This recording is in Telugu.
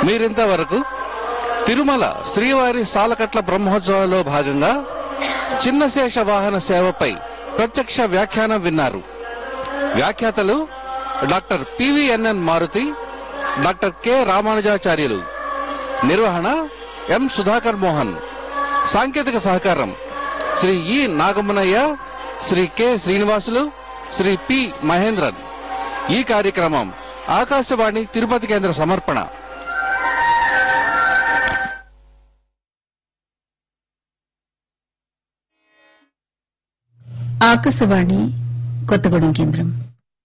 మీరింతవరకు తిరుమల శ్రీవారి సాలకట్ల బ్రహ్మోత్సవాలలో భాగంగా చిన్నశేష వాహన సేవపై ప్రత్యక్ష వ్యాఖ్యానం విన్నారు వ్యాఖ్యాతలు doctor PVNN Maruthi doctor K Ramanujacharyulu నిర్వహణ ఎం సుధాకర్ మోహన్ సాంకేతిక సహకారం Shri E Nagamunaiah Shri K Srinivasulu Shri P Mahendran ఈ కార్యక్రమం ఆకాశవాణి తిరుపతి కేంద్ర సమర్పణ ఆకాశవాణి కొత్తగూడెం కేంద్రం